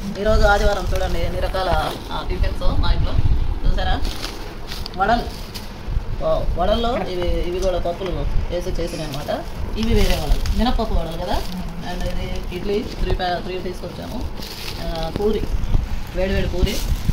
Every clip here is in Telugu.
ఈరోజు ఆదివారం చూడండి ఎన్ని రకాల ఆ, టిఫిన్స్ మా ఇంట్లో చూసారా వడలు వావ్, వడల్లో ఇవి ఇవి కూడా పప్పులు వేసి చేసినాయి అనమాట ఇవి వేరే వడలు మినప్పప్పు వడలు కదా అండ్ ఇది ఇడ్లీ త్రీ ప్యా త్రీ తీసుకొచ్చాము ఆ, పూరి వేడి వేడి పూరి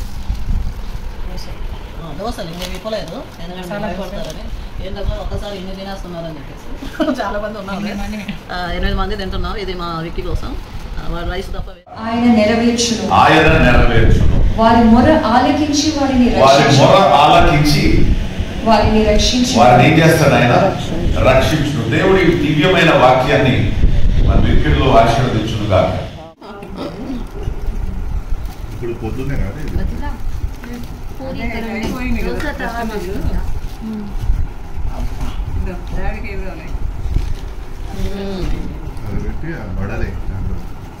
ఆ, దోశలు ఇంకేమి ఇవ్వలేదు ఎందుకంటే భయపడతారని ఏంటంటే ఒక్కసారి ఇన్ని తినేస్తున్నారని చెప్పేసి చాలా మంది ఉన్నారు ఆ, ఎనిమిది మంది తింటున్నాం ఇది మా విక్కీ కోసం ఆ, వాడు రైస్ తప్ప వే- ఆయన నెరవేర్చును ఆయన నెరవేర్చును వారి మొర ఆలకించి వారిని వారి రక్షించు మొర ఆలకించి వారిని రక్షించు వారిని ఏం చేస్తాడు ఆయన రక్షించును దేవుడి దివ్యమైన వాక్యాన్ని మన విక్కిడిలో ఆశీర్వదించును గాక ఇప్పుడు పొద్దున్నే కదా ఇది మ్మ్. అది పెట్టి ఆ వడలే దాంట్లో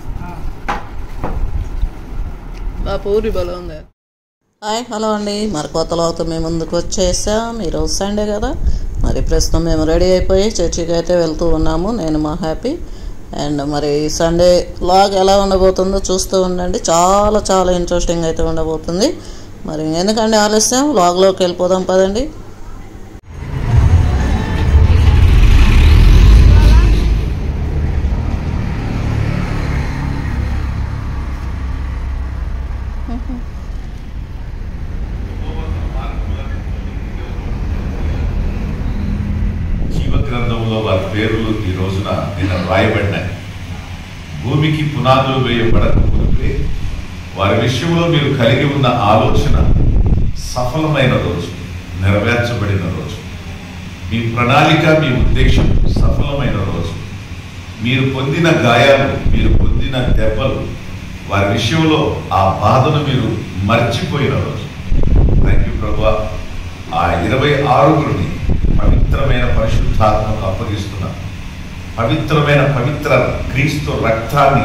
బా పూరి బలం ఉంది హాయ్ హలో అండి మరి కొత్త లోతో మేము ముందుకు వచ్చేసాం ఈరోజు సండే కదా మరి ప్రస్తుతం మేము రెడీ అయిపోయి చర్చికి అయితే వెళ్తూ ఉన్నాము నేను మా హ్యాపీ అండ్ మరి సండే లాగ్ ఎలా ఉండబోతుందో చూస్తూ ఉండండి చాలా చాలా ఇంట్రెస్టింగ్ అయితే ఉండబోతుంది మరి ఎందుకంటే ఆలస్యం లాగ్లోకి వెళ్ళిపోదాం పదండి జీవ గ్రంథంలో వారి పేర్లు ఈ రోజున నిన్న రాయబడినాయి భూమికి పునాదులు వేయబడక మునిపే వారి విషయంలో మీరు కలిగి ఉన్న ఆలోచన సఫలమైన రోజు నెరవేర్చబడిన రోజు మీ ప్రణాళిక మీ ఉద్దేశం సఫలమైన రోజు మీరు పొందిన గాయాలు మీరు పొందిన దెబ్బలు వారి విషయంలో ఆ బాధను మీరు మర్చిపోయిన రోజు థ్యాంక్ యూ ప్రభా ఆ ఇరవై ఆరుగురిని పవిత్రమైన పరిశుద్ధాత్మకు అప్పగిస్తున్నా పవిత్రమైన పవిత్ర క్రీస్తు రక్తాన్ని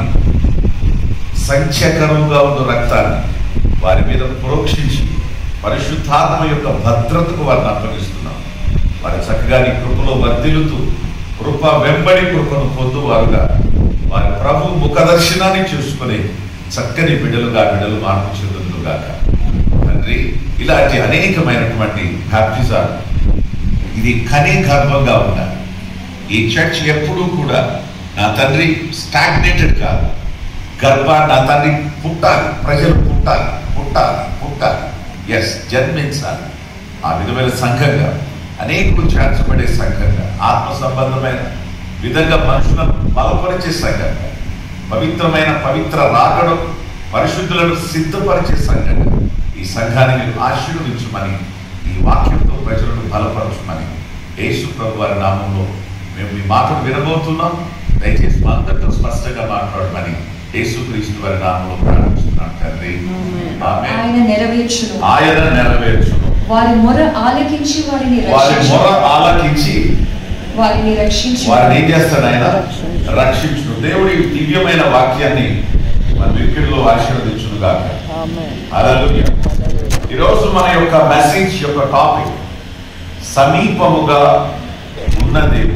సంఖ్యకరంగా ఉన్న రక్తాన్ని వారి మీద ప్రోక్షించి పరిశుద్ధాత్మ యొక్క భద్రతకు వారిని అప్పగిస్తున్నాం వారి చక్కగా నీ కృపలో వర్ధిల్లుతూ కృప వెంబడి కృపను పొందువారుగా వారి ప్రభు ముఖదర్శనాన్ని చూసుకుని చక్కని బిడ్డలుగా బిడ్డలు మార్పు చెందులుగాక తండ్రి ఇలాంటి అనేకమైనటువంటి బ్యాప్టిజాలు ఇది కనే గర్భంగా ఉండాలి ఈ చర్చ్ ఎప్పుడూ కూడా నా తండ్రి స్టాగ్నేటెడ్ కాదు గర్భ నా తండ్రి పుట్టాలి ప్రజలు పుట్టాలి పుట్టాలి పుట్టాలి ఎస్ జన్మించాలి ఆ విధమైన సంఘంగా అనేకులు చేర్చబడే సంఘంగా ఆత్మ సంబంధమైన విధంగా మనుషులను బలపరిచే సంఘంగా పవిత్రమైన పవిత్ర రాకడం పరిశుద్ధులను సిద్ధపరిచే సంఘంగా ఈ సంఘాన్ని మీరు ఆశీర్వదించమని ఈ వాక్యంతో ప్రజలను బలపరచమని యేసు ప్రభు వారి నామంలో మేము మీ మాటలు వినబోతున్నాం దయచేసి మా అందరితో స్పష్టంగా మాట్లాడమని యేసు క్రీస్తు వారి నామంలో ప్రార్థిస్తున్నాం తండ్రి ఆమేన్. ఆయన నెరవేర్చును ఆయన నెరవేర్చును వారి మొర ఆలకించి వారిని వారి రక్షించు మొర ఆలకించి వారిని రక్షించు వారిని ఏం చేస్తాడు ఆయన రక్షించును దేవుడి దివ్యమైన వాక్యాన్ని మన విక్కిడిలో ఆశీర్వదించును గాక హల్లెలూయా ఈరోజు మన యొక్క మెసేజ్ యొక్క టాపిక్ సమీపముగా ఉన్న దేవుడు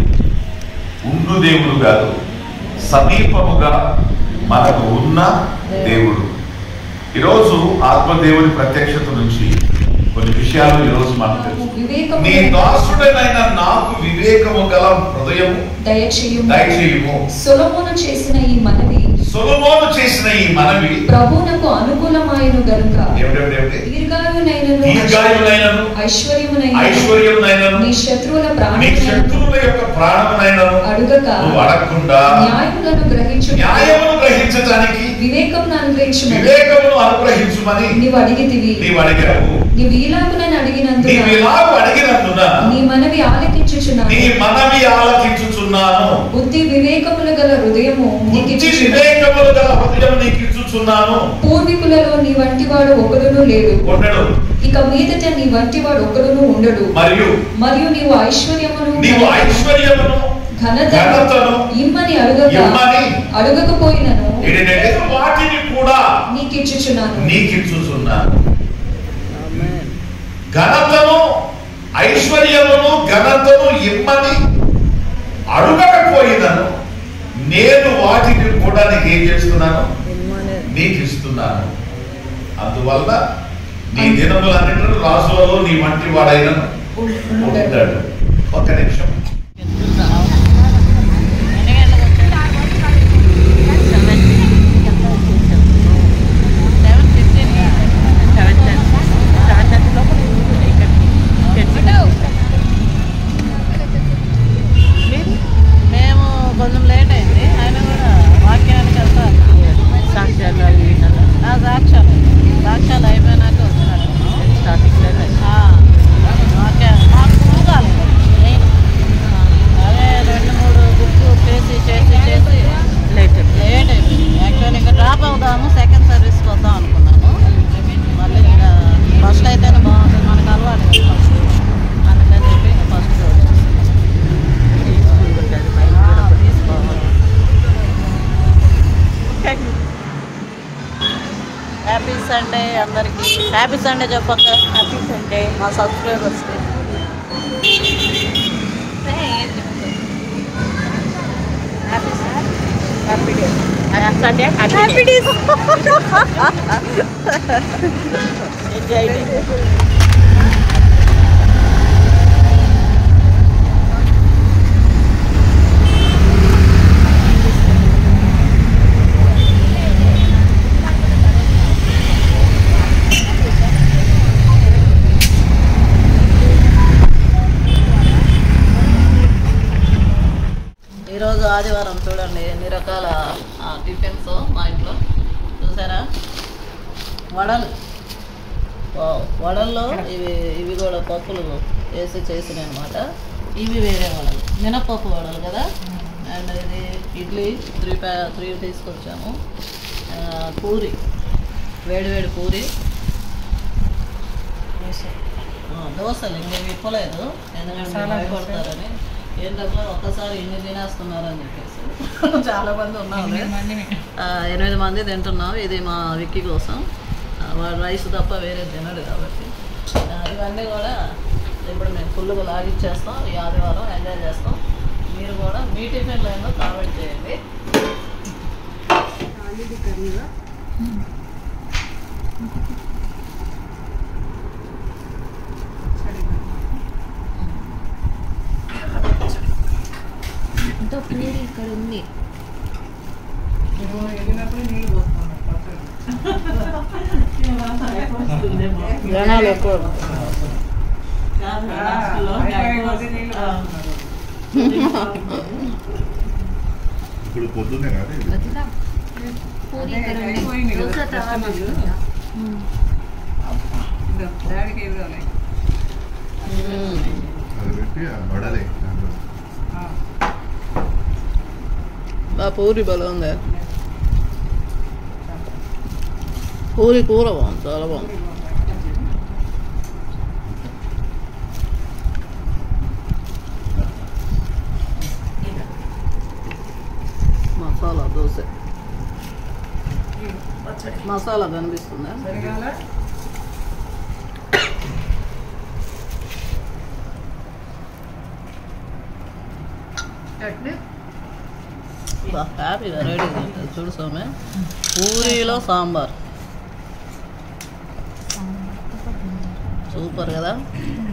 ఉండు దేవుడు కాదు సమీపముగా మనకు ఉన్న దేవుడు ఈరోజు ఆత్మదేవుని ప్రత్యక్షత నుంచి కొన్ని విషయాలు ఈరోజు మనకు తెలుసు వివేకము నీ దాసుడనైన నాకు వివేకము గల హృదయము దయచేయుము దయచేయుము సొలొమోను చేసిన ఈ మనవి సొలొమోను చేసిన ఈ మనవి ప్రభువునకు అనుకూలమాయను గనుక ఏమిటేమిటి దీర్ఘాయునైనను దీర్ఘాయులైనను ఐశ్వర్యమునైనను ఐశ్వర్యమునైనను నీ శత్రువుల నీ ప్రాణములను శత్రువుల యొక్క ప్రాణమునైనను అడుగక నువ్వు అడగకుండా న్యాయములను గ్రహించు న్యాయమును గ్రహించడానికి వివేకమును అనుగ్రహించు వివేకమును అనుగ్రహించమని నీవు అడిగితివి నీవు అడిగావు నీవు ఈలాగునని అడిగినందున నీవు ఇలాగ అడిగినందున నీ మనవి ఆలకించుచున్నాను నీ మనవి ఆలకించుచున్నాను బుద్ధి వివేకములు గల హృదయము బుద్ధి నీకిచ్చుచున్నాను. వివేకములు గల హృదయం నీకు ఇచ్చుచున్నాను పూర్వీకులలో నీ వంటివాడు ఒకడును లేడు ఉండడు ఇక మీదట నీ వంటివాడు ఒకడును ఉండడు మరియు మరియు నీవు ఐశ్వర్యమును నీవు ఐశ్వర్యమును ఘనత ఘనతను ఇమ్మని అడుగక ఇమ్మని అడుగకపోయినను ఏంటంటే వాటిని కూడా నీకిచ్చుచున్నాను నీకిచ్చుచున్నాను ఘనతను ఐశ్వర్యమును ఘనతను ఇమ్మని అడుగకపోయినను నేను వాటిని కూడా నీకు ఏం చేస్తున్నాను నీకు ఇస్తున్నాను అందువల్ల నీ దినములన్నింటిలో రాజులలో నీ వంటి వాడైన ఉంటాడు ఒక్క నిమిషం మేము కొంచెం లేట్ అయింది ఆయన కూడా వాక్యానికి వెళ్తా సాక్ష్యాలు అవి విన్నాను. ఆ సాక్ష్యాలు సాక్ష్యాలు అయిపోయినాక వచ్చినట్టు స్టార్టింగ్ లోనే. వాక్య మాకు పూలు కాలేదు అదే రెండు మూడు బుక్స్ చేసి చేసి చేసి లేట్ లేట్ అయిపోయింది యాక్చువల్లీ ఇంకా డ్రాప్ అవుదాము సెకండ్ సర్వీస్కి వద్దాం అనుకున్నాను మళ్ళీ ఇంకా ఫస్ట్ అయితేనే బాగుంటుంది మనకు అలవాటు కదా ఫస్ట్ అందుకని చెప్పి ఇంకా ఫస్ట్ పీస్ఫుల్ ఉంటుంది మైండ్ కూడా తీసుకోవాలి హ్యాపీ సండే అందరికి హ్యాపీ సండే చెప్పక్క హ్యాపీ సండే మా సబ్స్క్రైబర్స్కి happy day Sunday happy day enjoy ఈరోజు ఆదివారం చూడండి ఎన్ని రకాల ఆ, టిఫిన్స్ మా ఇంట్లో చూసారా వడలు వావ్, వడల్లో ఇవి ఇవి కూడా పప్పులు వేసి చేసినాయి అనమాట ఇవి వేరే వడలు మినపప్పు వడలు కదా అండ్ ఇది ఇడ్లీ త్రీ ప్యా త్రీ తీసుకొచ్చాము ఆ, పూరి వేడి వేడి పూరి ఆ, దోశలు ఇంక ఇవి ఇప్పలేదు ఎందుకంటే భయపడతారని ఏంటంటే ఒక్కసారి ఇన్ని తినేస్తున్నారని చెప్పేసి చాలా మంది ఉన్నారు ఆ, ఎనిమిది మంది తింటున్నాం ఇది మా విక్కీ కోసం ఆ, వాడు రైస్ తప్ప వేరే తినడు కాబట్టి ఆ, ఇవన్నీ కూడా ఇప్పుడు మేము ఫుల్గా లాగిచ్చేస్తాం ఈ ఆదివారం ఎంజాయ్ చేస్తాం మీరు కూడా మీ టిఫిన్ లైన్లో కామెంట్ చేయండి ఎంతో పూరి ఇక్కడ ఉంది జనాలు ఎక్కువ ఇప్పుడు పొద్దున్నే కాదు ఇది. వదినా పూరి ఇక్కడ ఉంది దోశ తవా అది పెట్టి ఆ వడలే దాంట్లో బా పూరి బలం ఉంది పూరి కూర బాగుంది చాలా బాగుంది మసాలా దోశ మసాలా కనిపిస్తుందా బా, హ్యాపీగా రెడీ చూడు సోమే పూరీలో సాంబార్ సూపర్ కదా